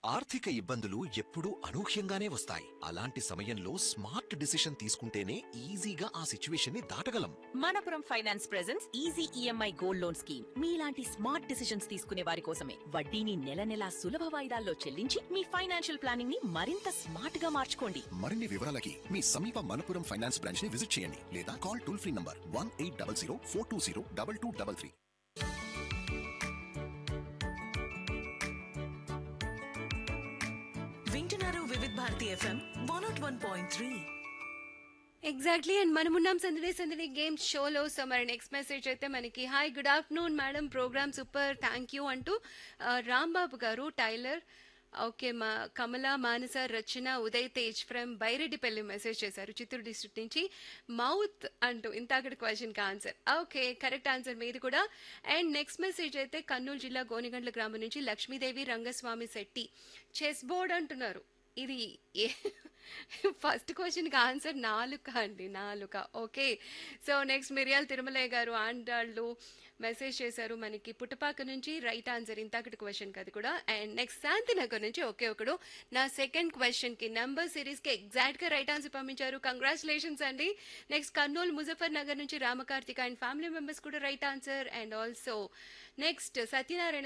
ఆర్థిక ఇబ్బందులు ఎప్పుడూ అనూహ్యంగానే వస్తాయి అలాంటి సమయంలో స్మార్ట్ డిసిషన్ తీసుకుంటేనే ఈజీగా ఆ సిచ్యువేషన్ ని దాటగలం Manappuram finance presence easy EMI gold loan scheme మీలాంటి స్మార్ట్ డిసిషన్స్ తీసుకునే వారి కోసమే వడ్డీని నెల నెలా సులభ వాయిదాల్లో చెల్లించి మీ ఫైనాన్షియల్ ప్లానింగ్ ని మరింత స్మార్ట్ గా మార్చుకోండి మరిన్ని వివరాలకి మీ సమీప మనపురం ఫైనాన్స్ బ్రాంచ్ ని విజిట్ చేయండి లేదా call toll free number one eight double zero four two zero double two double three వింటున్నారు Vividh Bharati FM one nought one point three exactly and మనం ఉన్నాం సందడి సందడి గేమ్ షోలో సో మరి నెక్స్ట్ మెసేజ్ అయితే మనకి hi good afternoon madam programme super thank you అంటూ ఆ, రాంబాబు గారు టైలర్ ఓకే మా కమల మానస రచన ఉదయ్ తేజ్ ఫ్రమ్ బైరెడ్డిపల్లి మెసేజ్ చేశారు చిత్తూరు డిస్ట్రిక్ట్ నుంచి మౌత్ అంటూ ఇంతాకటి క్వశ్చన్కి ఆన్సర్ ఓకే కరెక్ట్ ఆన్సర్ మీది కూడా అండ్ నెక్స్ట్ మెసేజ్ అయితే కర్నూలు జిల్లా గోనిగండ్ల గ్రామం నుంచి లక్ష్మీదేవి రంగస్వామి శెట్టి చెస్ బోర్డ్ అంటున్నారు ఇది ఫస్ట్ క్వశ్చన్కి ఆన్సర్ నాలుక అండి నాలుక ఓకే సో నెక్స్ట్ మిరియాల తిరుమలయ్య గారు ఆండాళ్ళు మెసేజ్ చేశారు మనకి పుట్టపాక నుంచి రైట్ ఆన్సర్ ఇంతకటి క్వశ్చన్కి అది కూడా అండ్ నెక్స్ట్ శాంతినగర్ నుంచి ఒకే ఒకడు నా సెకండ్ క్వశ్చన్కి నంబర్ సిరీస్కి ఎగ్జాక్ట్గా రైట్ ఆన్సర్ పంపించారు కంగ్రాచులేషన్స్ అండి నెక్స్ట్ కర్నూలు ముజఫర్ నగర్ నుంచి రామకార్తిక అండ్ ఫ్యామిలీ మెంబర్స్ కూడా right answer and also next Satyanarayana